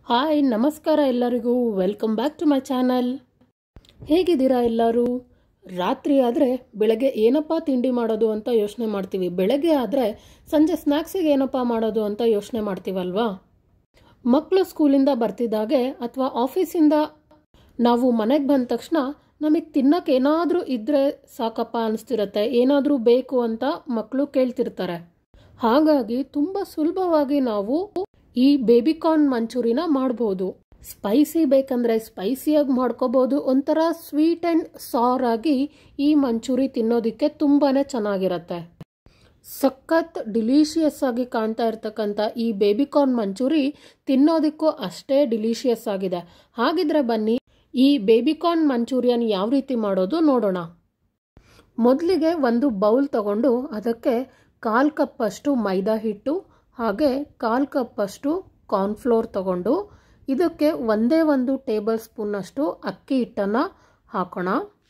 hi ನಮಸ್ಕಾರ ಎಲ್ಲರಿಗೂ welcome back to my channel ಹೇಗಿದ್ದೀರಾ ಎಲ್ಲರೂ ರಾತ್ರಿ ಆದರೆ ಬೆಳಗ್ಗೆ ಏನಪ್ಪ ತಿಂಡಿ ಮಾಡೋದು ಅಂತ ಯೋಚನೆ ಮಾಡ್ತೀವಿ ಬೆಳಗ್ಗೆ ಆದರೆ ಸಂಜೆ ಸ್ನ್ಯಾಕ್ಸಿಗೆ ಏನಪ್ಪ ಮಾಡೋದು ಅಂತ ಯೋಚನೆ ಮಾಡ್ತೀವಲ್ವಾ ಮಕ್ಕಳು ಸ್ಕೂಲಿಂದ ಬರ್ತಿದ್ದಾಗೆ ಅಥವಾ ಆಫೀಸಿಂದ ನಾವು ಮನೆಗೆ ಬಂದ ತಕ್ಷಣ ನಮಗೆ ತಿನ್ನಕ್ಕೆ ಏನಾದರೂ ಇದ್ದರೆ ಸಾಕಪ್ಪ ಅನಿಸ್ತಿರತ್ತೆ ಏನಾದರೂ ಬೇಕು ಅಂತ ಮಕ್ಕಳು ಕೇಳ್ತಿರ್ತಾರೆ ಹಾಗಾಗಿ ತುಂಬ ಸುಲಭವಾಗಿ ನಾವು ಈ ಬೇಬಿಕಾರ್ನ್ ಮಂಚೂರಿನ ಮಾಡ್ಬೋದು ಸ್ಪೈಸಿ ಬೇಕಂದ್ರೆ ಸ್ಪೈಸಿಯಾಗಿ ಮಾಡ್ಕೋಬಹುದು ಒಂಥರ ಸ್ವೀಟ್ ಆ್ಯಂಡ್ ಸಾರ್ ಆಗಿ ಈ ಮಂಚೂರಿ ತಿನ್ನೋದಕ್ಕೆ ತುಂಬಾನೇ ಚೆನ್ನಾಗಿರತ್ತೆ ಸಖತ್ ಡಿಲಿಷಿಯಸ್ ಆಗಿ ಕಾಣ್ತಾ ಇರ್ತಕ್ಕಂಥ ಈ ಬೇಬಿಕಾರ್ನ್ ಮಂಚೂರಿ ತಿನ್ನೋದಕ್ಕೂ ಅಷ್ಟೇ ಡಿಲಿಷಿಯಸ್ ಆಗಿದೆ ಹಾಗಿದ್ರೆ ಬನ್ನಿ ಈ ಬೇಬಿಕಾರ್ನ್ ಮಂಚೂರಿಯನ್ ಯಾವ ರೀತಿ ಮಾಡೋದು ನೋಡೋಣ ಮೊದಲಿಗೆ ಒಂದು ಬೌಲ್ ತಗೊಂಡು ಅದಕ್ಕೆ ಕಾಲು ಕಪ್ಪಷ್ಟು ಮೈದಾ ಹಿಟ್ಟು ಹಾಗೆ ಕಾಲು ಕಪ್ಪಷ್ಟು ಕಾರ್ನ್ಫ್ಲೋರ್ ತಗೊಂಡು ಇದಕ್ಕೆ ಒಂದೇ ಒಂದು ಟೇಬಲ್ ಸ್ಪೂನಷ್ಟು ಅಕ್ಕಿ ಹಿಟ್ಟನ್ನು ಹಾಕೋಣ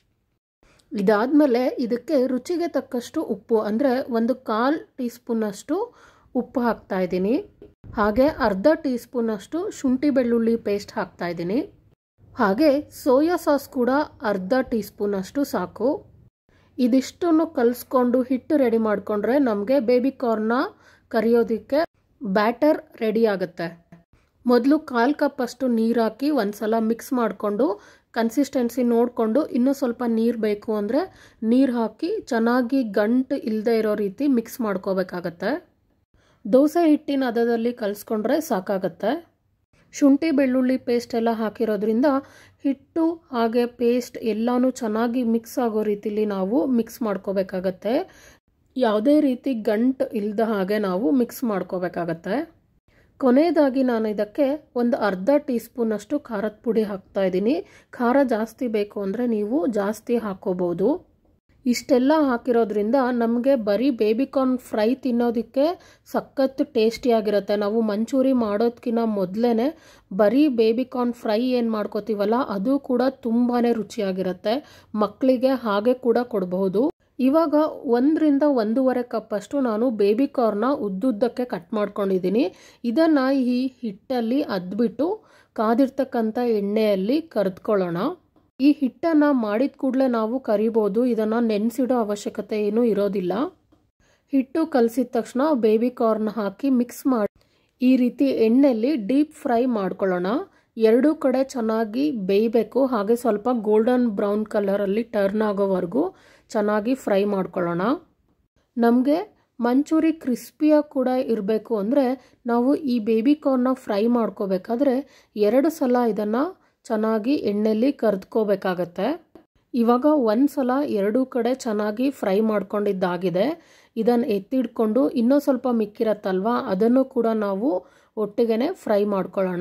ಇದಾದಮೇಲೆ ಇದಕ್ಕೆ ರುಚಿಗೆ ತಕ್ಕಷ್ಟು ಉಪ್ಪು ಅಂದರೆ ಒಂದು ಕಾಲು ಟೀ ಸ್ಪೂನಷ್ಟು ಉಪ್ಪು ಹಾಕ್ತಾ ಇದ್ದೀನಿ ಹಾಗೆ ಅರ್ಧ ಟೀ ಸ್ಪೂನಷ್ಟು ಶುಂಠಿ ಬೆಳ್ಳುಳ್ಳಿ ಪೇಸ್ಟ್ ಹಾಕ್ತಾ ಇದ್ದೀನಿ ಹಾಗೆ ಸೋಯಾ ಸಾಸ್ ಕೂಡ ಅರ್ಧ ಟೀ ಸ್ಪೂನಷ್ಟು ಸಾಕು ಇದಿಷ್ಟನ್ನು ಕಲಿಸ್ಕೊಂಡು ಹಿಟ್ಟು ರೆಡಿ ಮಾಡಿಕೊಂಡ್ರೆ ನಮಗೆ ಬೇಬಿ ಕಾರ್ನ ಕರಿಯೋದಕ್ಕೆ ಬ್ಯಾಟರ್ ರೆಡಿ ಆಗುತ್ತೆ ಮೊದಲು ಕಾಲು ಕಪ್ಪಷ್ಟು ನೀರು ಹಾಕಿ ಒಂದ್ಸಲ ಮಿಕ್ಸ್ ಮಾಡಿಕೊಂಡು ಕನ್ಸಿಸ್ಟೆನ್ಸಿ ನೋಡಿಕೊಂಡು ಇನ್ನೂ ಸ್ವಲ್ಪ ನೀರು ಬೇಕು ಅಂದರೆ ನೀರು ಹಾಕಿ ಚೆನ್ನಾಗಿ ಗಂಟು ಇಲ್ಲದೆ ಇರೋ ರೀತಿ ಮಿಕ್ಸ್ ಮಾಡ್ಕೋಬೇಕಾಗತ್ತೆ ದೋಸೆ ಹಿಟ್ಟಿನ ಹದದಲ್ಲಿ ಕಲಿಸ್ಕೊಂಡ್ರೆ ಸಾಕಾಗತ್ತೆ ಶುಂಠಿ ಬೆಳ್ಳುಳ್ಳಿ ಪೇಸ್ಟ್ ಎಲ್ಲ ಹಾಕಿರೋದ್ರಿಂದ ಹಿಟ್ಟು ಹಾಗೆ ಪೇಸ್ಟ್ ಎಲ್ಲನೂ ಚೆನ್ನಾಗಿ ಮಿಕ್ಸ್ ಆಗೋ ರೀತಿಲಿ ನಾವು ಮಿಕ್ಸ್ ಮಾಡ್ಕೋಬೇಕಾಗತ್ತೆ ಯಾವುದೇ ರೀತಿ ಗಂಟು ಇಲ್ಲದ ಹಾಗೆ ನಾವು ಮಿಕ್ಸ್ ಮಾಡ್ಕೋಬೇಕಾಗತ್ತೆ ಕೊನೆಯದಾಗಿ ನಾನು ಇದಕ್ಕೆ ಒಂದು ಅರ್ಧ ಟೀ ಸ್ಪೂನಷ್ಟು ಖಾರದ ಪುಡಿ ಹಾಕ್ತಾ ಇದ್ದೀನಿ ಖಾರ ಜಾಸ್ತಿ ಬೇಕು ಅಂದರೆ ನೀವು ಜಾಸ್ತಿ ಹಾಕೋಬೋದು ಇಷ್ಟೆಲ್ಲ ಹಾಕಿರೋದ್ರಿಂದ ನಮಗೆ ಬರೀ ಬೇಬಿಕಾರ್ನ್ ಫ್ರೈ ತಿನ್ನೋದಕ್ಕೆ ಸಖತ್ತು ಟೇಸ್ಟಿಯಾಗಿರುತ್ತೆ ನಾವು ಮಂಚೂರಿ ಮಾಡೋದಕ್ಕಿಂತ ಮೊದಲೇ ಬರೀ ಬೇಬಿಕಾರ್ನ್ ಫ್ರೈ ಏನು ಮಾಡ್ಕೋತೀವಲ್ಲ ಅದು ಕೂಡ ತುಂಬಾ ರುಚಿಯಾಗಿರುತ್ತೆ ಮಕ್ಕಳಿಗೆ ಹಾಗೆ ಕೂಡ ಕೊಡಬಹುದು ಇವಾಗ ಒಂದರಿಂದ ಒಂದೂವರೆ ಕಪ್ಪಷ್ಟು ನಾನು ಬೇಬಿ ಕಾರ್ನ ಉದ್ದುದ್ದಕ್ಕೆ ಕಟ್ ಮಾಡ್ಕೊಂಡಿದ್ದೀನಿ ಇದನ್ನು ಈ ಹಿಟ್ಟಲ್ಲಿ ಅದ್ಬಿಟ್ಟು ಕಾದಿರ್ತಕ್ಕಂಥ ಎಣ್ಣೆಯಲ್ಲಿ ಕರೆದ್ಕೊಳ್ಳೋಣ ಈ ಹಿಟ್ಟನ್ನು ಮಾಡಿದ ಕೂಡಲೇ ನಾವು ಕರಿಬೋದು ಇದನ್ನು ನೆನೆಸಿಡೋ ಅವಶ್ಯಕತೆ ಏನೂ ಇರೋದಿಲ್ಲ ಹಿಟ್ಟು ಕಲಸಿದ ತಕ್ಷಣ ಬೇಬಿ ಕಾರ್ನ್ ಹಾಕಿ ಮಿಕ್ಸ್ ಮಾಡಿ ಈ ರೀತಿ ಎಣ್ಣೆಯಲ್ಲಿ ಡೀಪ್ ಫ್ರೈ ಮಾಡ್ಕೊಳ್ಳೋಣ ಎರಡೂ ಕಡೆ ಚೆನ್ನಾಗಿ ಬೇಯಬೇಕು ಹಾಗೆ ಸ್ವಲ್ಪ ಗೋಲ್ಡನ್ ಬ್ರೌನ್ ಕಲರಲ್ಲಿ ಟರ್ನ್ ಆಗೋವರೆಗೂ ಚೆನ್ನಾಗಿ ಫ್ರೈ ಮಾಡ್ಕೊಳ್ಳೋಣ ನಮಗೆ ಮಂಚೂರಿ ಕ್ರಿಸ್ಪಿಯಾಗಿ ಕೂಡ ಇರಬೇಕು ಅಂದರೆ ನಾವು ಈ ಬೇಬಿ ಕಾರ್ನ ಫ್ರೈ ಮಾಡ್ಕೋಬೇಕಾದ್ರೆ ಎರಡು ಸಲ ಇದನ್ನು ಚೆನ್ನಾಗಿ ಎಣ್ಣೆಯಲ್ಲಿ ಕರೆದ್ಕೋಬೇಕಾಗತ್ತೆ ಇವಾಗ ಒಂದು ಸಲ ಎರಡೂ ಕಡೆ ಚೆನ್ನಾಗಿ ಫ್ರೈ ಮಾಡ್ಕೊಂಡಿದ್ದಾಗಿದೆ ಇದನ್ನು ಎತ್ತಿಡ್ಕೊಂಡು ಇನ್ನೂ ಸ್ವಲ್ಪ ಮಿಕ್ಕಿರತ್ತಲ್ವ ಅದನ್ನು ಕೂಡ ನಾವು ಒಟ್ಟಿಗೆ ಫ್ರೈ ಮಾಡ್ಕೊಳ್ಳೋಣ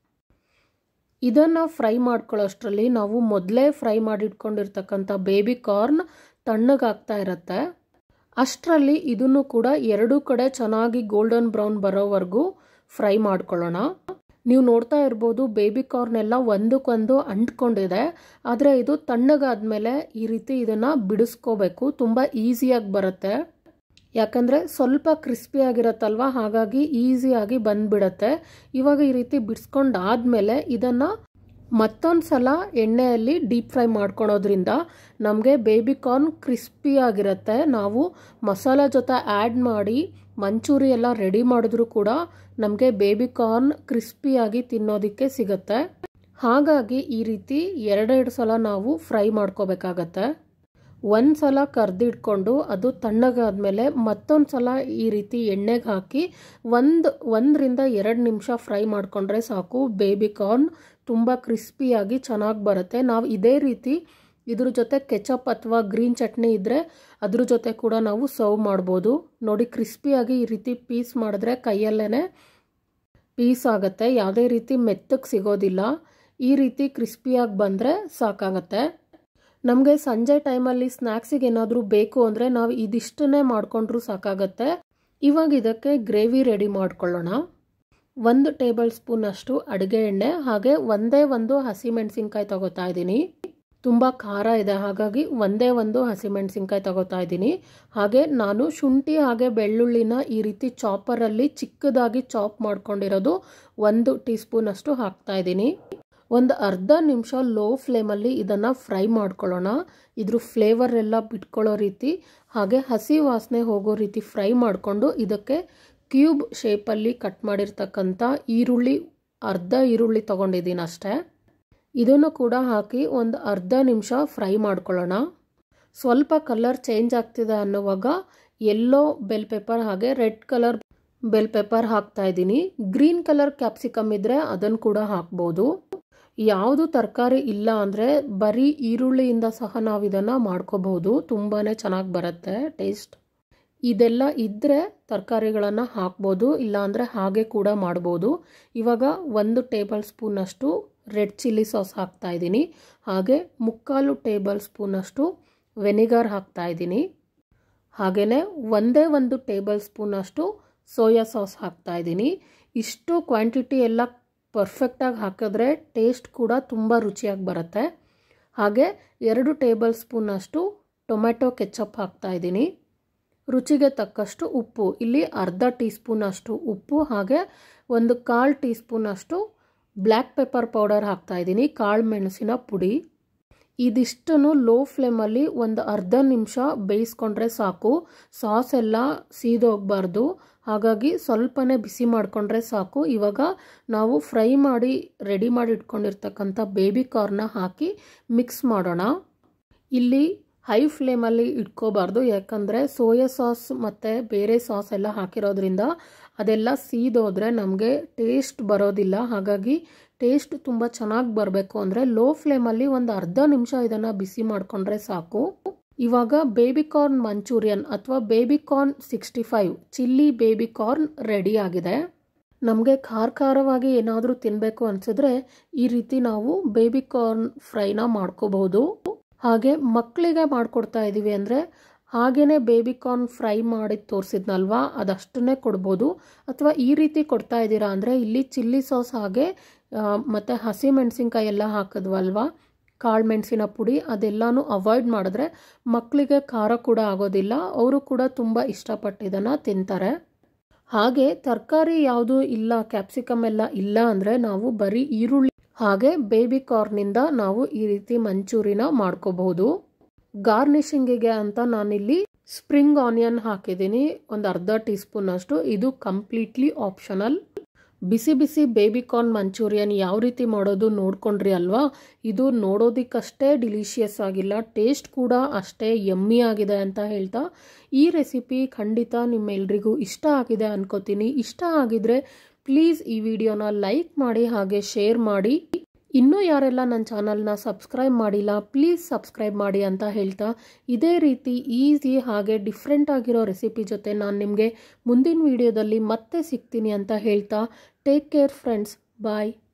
ಇದನ್ನು ಫ್ರೈ ಮಾಡ್ಕೊಳ್ಳೋಷ್ಟರಲ್ಲಿ ನಾವು ಮೊದಲೇ ಫ್ರೈ ಮಾಡಿಟ್ಕೊಂಡಿರ್ತಕ್ಕಂಥ ಬೇಬಿ ಕಾರ್ನ್ ತಣ್ಣಗಾಗ್ತಾ ಇರತ್ತೆ ಅಷ್ಟರಲ್ಲಿ ಇದನ್ನು ಕೂಡ ಎರಡೂ ಕಡೆ ಚೆನ್ನಾಗಿ ಗೋಲ್ಡನ್ ಬ್ರೌನ್ ಬರೋವರೆಗೂ ಫ್ರೈ ಮಾಡ್ಕೊಳ್ಳೋಣ ನೀವು ನೋಡ್ತಾ ಇರ್ಬೋದು ಬೇಬಿ ಕಾರ್ನ್ ಎಲ್ಲ ಒಂದಕ್ಕೊಂದು ಅಂಟ್ಕೊಂಡಿದೆ ಆದರೆ ಇದು ತಣ್ಣಗಾದ್ಮೇಲೆ ಈ ರೀತಿ ಇದನ್ನು ಬಿಡಿಸ್ಕೋಬೇಕು ತುಂಬ ಈಸಿಯಾಗಿ ಬರುತ್ತೆ ಯಾಕಂದರೆ ಸ್ವಲ್ಪ ಕ್ರಿಸ್ಪಿ ಆಗಿರತ್ತಲ್ವ ಹಾಗಾಗಿ ಈಸಿಯಾಗಿ ಬಂದ್ಬಿಡತ್ತೆ ಇವಾಗ ಈ ರೀತಿ ಬಿಡಿಸ್ಕೊಂಡಾದ್ಮೇಲೆ ಇದನ್ನು ಮತ್ತೊಂದು ಸಲ ಎಣ್ಣೆಯಲ್ಲಿ ಡೀಪ್ ಫ್ರೈ ಮಾಡ್ಕೊಳೋದ್ರಿಂದ ನಮಗೆ ಬೇಬಿ ಕಾರ್ನ್ ಕ್ರಿಸ್ಪಿ ಆಗಿರುತ್ತೆ ನಾವು ಮಸಾಲ ಜೊತೆ ಆ್ಯಡ್ ಮಾಡಿ ಮಂಚೂರಿ ಎಲ್ಲ ರೆಡಿ ಮಾಡಿದ್ರೂ ಕೂಡ ನಮಗೆ ಬೇಬಿ ಕಾರ್ನ್ ಕ್ರಿಸ್ಪಿಯಾಗಿ ತಿನ್ನೋದಕ್ಕೆ ಸಿಗುತ್ತೆ ಹಾಗಾಗಿ ಈ ರೀತಿ ಎರಡೆರಡು ಸಲ ನಾವು ಫ್ರೈ ಮಾಡ್ಕೋಬೇಕಾಗತ್ತೆ ಒಂದು ಸಲ ಕರ್ದಿಟ್ಕೊಂಡು ಅದು ತಣ್ಣಗಾದ್ಮೇಲೆ ಮತ್ತೊಂದು ಸಲ ಈ ರೀತಿ ಎಣ್ಣೆಗೆ ಹಾಕಿ ಒಂದು ಒಂದರಿಂದ ಎರಡು ನಿಮಿಷ ಫ್ರೈ ಮಾಡಿಕೊಂಡ್ರೆ ಸಾಕು ಬೇಬಿ ಕಾರ್ನ್ ತುಂಬ ಕ್ರಿಸ್ಪಿಯಾಗಿ ಚೆನ್ನಾಗಿ ಬರುತ್ತೆ ನಾವು ಇದೇ ರೀತಿ ಇದ್ರ ಜೊತೆ ಕೆಚಪ್ ಅಥವಾ ಗ್ರೀನ್ ಚಟ್ನಿ ಇದ್ದರೆ ಅದ್ರ ಜೊತೆ ಕೂಡ ನಾವು ಸರ್ವ್ ಮಾಡ್ಬೋದು ನೋಡಿ ಕ್ರಿಸ್ಪಿಯಾಗಿ ಈ ರೀತಿ ಪೀಸ್ ಮಾಡಿದ್ರೆ ಕೈಯಲ್ಲೇ ಪೀಸ್ ಆಗುತ್ತೆ ಯಾವುದೇ ರೀತಿ ಮೆತ್ತಗೆ ಸಿಗೋದಿಲ್ಲ ಈ ರೀತಿ ಕ್ರಿಸ್ಪಿಯಾಗಿ ಬಂದರೆ ಸಾಕಾಗತ್ತೆ ನಮಗೆ ಸಂಜೆ ಟೈಮಲ್ಲಿ ಸ್ನ್ಯಾಕ್ಸಿಗೆ ಏನಾದರೂ ಬೇಕು ಅಂದರೆ ನಾವು ಇದಿಷ್ಟನ್ನೇ ಮಾಡಿಕೊಂಡ್ರೂ ಸಾಕಾಗತ್ತೆ ಇವಾಗ ಇದಕ್ಕೆ ಗ್ರೇವಿ ರೆಡಿ ಮಾಡ್ಕೊಳ್ಳೋಣ ಒಂದು ಟೇಬಲ್ ಸ್ಪೂನ್ ಅಷ್ಟು ಅಡುಗೆ ಎಣ್ಣೆ ಹಾಗೆ ಒಂದೇ ಒಂದು ಹಸಿಮೆಣಸಿನ್ಕಾಯಿ ತಗೋತಾ ಇದ್ದೀನಿ ತುಂಬ ಖಾರ ಇದೆ ಹಾಗಾಗಿ ಒಂದೇ ಒಂದು ಹಸಿಮೆಣಸಿನ್ಕಾಯಿ ತಗೋತಾ ಇದ್ದೀನಿ ಹಾಗೆ ನಾನು ಶುಂಠಿ ಹಾಗೆ ಬೆಳ್ಳುಳ್ಳಿನ ಈ ರೀತಿ ಚಾಪರಲ್ಲಿ ಚಿಕ್ಕದಾಗಿ ಚಾಪ್ ಮಾಡ್ಕೊಂಡಿರೋದು ಒಂದು ಟೀ ಸ್ಪೂನಷ್ಟು ಹಾಕ್ತಾ ಇದ್ದೀನಿ ಒಂದು ಅರ್ಧ ನಿಮಿಷ ಲೋ ಫ್ಲೇಮಲ್ಲಿ ಇದನ್ನು ಫ್ರೈ ಮಾಡ್ಕೊಳ್ಳೋಣ ಇದ್ರ ಫ್ಲೇವರ್ ಎಲ್ಲ ಬಿಟ್ಕೊಳ್ಳೋ ರೀತಿ ಹಾಗೆ ಹಸಿ ವಾಸನೆ ಹೋಗೋ ರೀತಿ ಫ್ರೈ ಮಾಡಿಕೊಂಡು ಇದಕ್ಕೆ ಕ್ಯೂಬ್ ಶೇಪಲ್ಲಿ ಕಟ್ ಮಾಡಿರ್ತಕ್ಕಂಥ ಈರುಳ್ಳಿ ಅರ್ಧ ಈರುಳ್ಳಿ ತೊಗೊಂಡಿದ್ದೀನಿ ಅಷ್ಟೇ ಇದನ್ನು ಕೂಡ ಹಾಕಿ ಒಂದು ಅರ್ಧ ನಿಮಿಷ ಫ್ರೈ ಮಾಡ್ಕೊಳ್ಳೋಣ ಸ್ವಲ್ಪ ಕಲರ್ ಚೇಂಜ್ ಆಗ್ತಿದೆ ಅನ್ನುವಾಗ ಯೆಲ್ಲೋ ಬೆಲ್ ಪೆಪ್ಪರ್ ಹಾಗೆ ರೆಡ್ ಕಲರ್ ಬೆಲ್ ಪೆಪ್ಪರ್ ಹಾಕ್ತಾ ಇದ್ದೀನಿ ಗ್ರೀನ್ ಕಲರ್ ಕ್ಯಾಪ್ಸಿಕಮ್ ಇದ್ದರೆ ಅದನ್ನು ಕೂಡ ಹಾಕ್ಬೋದು ಯಾವುದು ತರಕಾರಿ ಇಲ್ಲ ಅಂದರೆ ಬರೀ ಈರುಳ್ಳಿಯಿಂದ ಸಹ ನಾವು ಇದನ್ನು ಮಾಡ್ಕೋಬಹುದು ತುಂಬಾ ಚೆನ್ನಾಗಿ ಬರುತ್ತೆ ಟೇಸ್ಟ್ ಇದೆಲ್ಲ ಇದ್ದರೆ ತರಕಾರಿಗಳನ್ನು ಹಾಕ್ಬೋದು ಇಲ್ಲಾಂದರೆ ಹಾಗೆ ಕೂಡ ಮಾಡ್ಬೋದು ಇವಾಗ ಒಂದು ಟೇಬಲ್ ಸ್ಪೂನಷ್ಟು ರೆಡ್ ಚಿಲ್ಲಿ ಸಾಸ್ ಹಾಕ್ತಾ ಇದ್ದೀನಿ ಹಾಗೆ ಮುಕ್ಕಾಲು ಟೇಬಲ್ ಸ್ಪೂನಷ್ಟು ವೆನಿಗರ್ ಹಾಕ್ತಾ ಇದ್ದೀನಿ ಹಾಗೆಯೇ ಒಂದೇ ಒಂದು ಟೇಬಲ್ ಸ್ಪೂನಷ್ಟು ಸೋಯಾ ಸಾಸ್ ಹಾಕ್ತಾ ಇದ್ದೀನಿ ಇಷ್ಟು ಕ್ವಾಂಟಿಟಿ ಎಲ್ಲ ಪರ್ಫೆಕ್ಟಾಗಿ ಹಾಕಿದ್ರೆ ಟೇಸ್ಟ್ ಕೂಡ ತುಂಬ ರುಚಿಯಾಗಿ ಬರುತ್ತೆ ಹಾಗೆ ಎರಡು ಟೇಬಲ್ ಸ್ಪೂನಷ್ಟು ಟೊಮೆಟೊ ಕೆಚಪ್ ಹಾಕ್ತಾ ಇದ್ದೀನಿ ರುಚಿಗೆ ತಕ್ಕಷ್ಟು ಉಪ್ಪು ಇಲ್ಲಿ ಅರ್ಧ ಟೀ ಸ್ಪೂನಷ್ಟು ಉಪ್ಪು ಹಾಗೆ ಒಂದು ಕಾಲು ಟೀ ಸ್ಪೂನಷ್ಟು ಬ್ಲ್ಯಾಕ್ ಪೆಪ್ಪರ್ ಪೌಡರ್ ಹಾಕ್ತಾ ಇದ್ದೀನಿ ಕಾಳು ಮೆಣಸಿನ ಪುಡಿ ಇದಿಷ್ಟನ್ನು ಲೋ ಫ್ಲೇಮಲ್ಲಿ ಒಂದು ಅರ್ಧ ನಿಮಿಷ ಬೇಯಿಸ್ಕೊಂಡ್ರೆ ಸಾಕು ಸಾಸ್ ಎಲ್ಲ ಸೀದೋಗಬಾರ್ದು ಹಾಗಾಗಿ ಸ್ವಲ್ಪನೇ ಬಿಸಿ ಮಾಡಿಕೊಂಡ್ರೆ ಸಾಕು ಇವಾಗ ನಾವು ಫ್ರೈ ಮಾಡಿ ರೆಡಿ ಮಾಡಿ ಇಟ್ಕೊಂಡಿರ್ತಕ್ಕಂಥ ಬೇಬಿ ಕಾರ್ನ ಹಾಕಿ ಮಿಕ್ಸ್ ಮಾಡೋಣ ಇಲ್ಲಿ ಹೈ ಫ್ಲೇಮಲ್ಲಿ ಇಟ್ಕೋಬಾರ್ದು ಯಾಕಂದರೆ ಸೋಯಾ ಸಾಸ್ ಮತ್ತು ಬೇರೆ ಸಾಸ್ ಎಲ್ಲ ಹಾಕಿರೋದ್ರಿಂದ ಅದೆಲ್ಲ ಸೀದೋದ್ರೆ ನಮಗೆ ಟೇಸ್ಟ್ ಬರೋದಿಲ್ಲ ಹಾಗಾಗಿ ಟೇಸ್ಟ್ ತುಂಬ ಚೆನ್ನಾಗಿ ಬರಬೇಕು ಅಂದರೆ ಲೋ ಫ್ಲೇಮಲ್ಲಿ ಒಂದು ಅರ್ಧ ನಿಮಿಷ ಇದನ್ನು ಬಿಸಿ ಮಾಡಿಕೊಂಡ್ರೆ ಸಾಕು ಇವಾಗ ಬೇಬಿ ಕಾರ್ನ್ ಮಂಚೂರಿಯನ್ ಅಥವಾ baby corn sixty five chilli baby corn ready ಆಗಿದೆ ನಮಗೆ ಖಾರ ಖಾರವಾಗಿ ಏನಾದರೂ ತಿನ್ನಬೇಕು ಅನಿಸಿದ್ರೆ ಈ ರೀತಿ ನಾವು ಬೇಬಿ ಕಾರ್ನ್ ಫ್ರೈನ ಮಾಡ್ಕೋಬಹುದು ಹಾಗೆ ಮಕ್ಕಳಿಗೆ ಮಾಡಿಕೊಡ್ತಾ ಇದ್ದೀವಿ ಅಂದರೆ ಹಾಗೇ ಬೇಬಿ ಕಾರ್ನ್ ಫ್ರೈ ಮಾಡಿ ತೋರಿಸಿದ್ನಲ್ವಾ ಅದಷ್ಟನ್ನೇ ಕೊಡ್ಬೋದು ಅಥವಾ ಈ ರೀತಿ ಕೊಡ್ತಾ ಇದ್ದೀರಾ ಅಂದರೆ ಇಲ್ಲಿ ಚಿಲ್ಲಿ ಸಾಸ್ ಹಾಗೆ ಮತ್ತು ಹಸಿ ಮೆಣಸಿನ್ಕಾಯಿ ಎಲ್ಲ ಹಾಕಿದ್ವಲ್ವಾ ಕಾಳು ಮೆಣಸಿನ ಪುಡಿ ಅದೆಲ್ಲನೂ ಅವಾಯ್ಡ್ ಮಾಡಿದ್ರೆ ಮಕ್ಕಳಿಗೆ ಖಾರ ಕೂಡ ಆಗೋದಿಲ್ಲ ಅವರು ಕೂಡ ತುಂಬ ಇಷ್ಟಪಟ್ಟು ಇದನ್ನು ತಿಂತಾರೆ ಹಾಗೆ ತರಕಾರಿ ಯಾವುದು ಇಲ್ಲ ಕ್ಯಾಪ್ಸಿಕಮ್ ಎಲ್ಲ ಇಲ್ಲ ಅಂದರೆ ನಾವು ಬರೀ ಈರುಳ್ಳಿ ಹಾಗೆ ಬೇಬಿ ಕಾರ್ನಿಂದ ನಾವು ಈ ರೀತಿ ಮಂಚೂರಿನ ಮಾಡ್ಕೋಬಹುದು ಗಾರ್ನಿಷಿಂಗಿಗೆ ಅಂತ ನಾನಿಲ್ಲಿ ಸ್ಪ್ರಿಂಗ್ ಆನಿಯನ್ ಹಾಕಿದ್ದೀನಿ ಒಂದು ಅರ್ಧ ಟೀ ಸ್ಪೂನ್ ಅಷ್ಟು ಇದು ಕಂಪ್ಲೀಟ್ಲಿ ಆಪ್ಷನಲ್ ಬಿಸಿ ಬಿಸಿ ಬೇಬಿ ಕಾರ್ನ್ ಮಂಚೂರಿಯನ್ ಯಾವ ರೀತಿ ಮಾಡೋದು ನೋಡ್ಕೊಂಡ್ರಿ ಅಲ್ವಾ ಇದು ನೋಡೋದಕ್ಕಷ್ಟೇ ಡಿಲಿಷಿಯಸ್ ಆಗಿಲ್ಲ ಟೇಸ್ಟ್ ಕೂಡ ಅಷ್ಟೇ ಯಮ್ಮಿ ಆಗಿದೆ ಅಂತ ಹೇಳ್ತಾ ಈ ರೆಸಿಪಿ ಖಂಡಿತ ನಿಮ್ಮೆಲ್ರಿಗೂ ಇಷ್ಟ ಆಗಿದೆ ಅನ್ಕೋತೀನಿ ಇಷ್ಟ ಆಗಿದ್ರೆ ಪ್ಲೀಸ್ ಈ ವಿಡಿಯೋನ ಲೈಕ್ ಮಾಡಿ ಹಾಗೆ ಶೇರ್ ಮಾಡಿ ಇನ್ನೂ ಯಾರೆಲ್ಲ ನನ್ನ ಚಾನಲ್ನ ಸಬ್ಸ್ಕ್ರೈಬ್ ಮಾಡಿಲ್ಲ ಪ್ಲೀಸ್ ಸಬ್ಸ್ಕ್ರೈಬ್ ಮಾಡಿ ಅಂತ ಹೇಳ್ತಾ ಇದೇ ರೀತಿ ಈಸಿ ಹಾಗೆ ಡಿಫ್ರೆಂಟ್ ಆಗಿರೋ ರೆಸಿಪಿ ಜೊತೆ ನಾನು ನಿಮಗೆ ಮುಂದಿನ ವಿಡಿಯೋದಲ್ಲಿ ಮತ್ತೆ ಸಿಗ್ತೀನಿ ಅಂತ ಹೇಳ್ತಾ ಟೇಕ್ ಕೇರ್ ಫ್ರೆಂಡ್ಸ್ ಬಾಯ್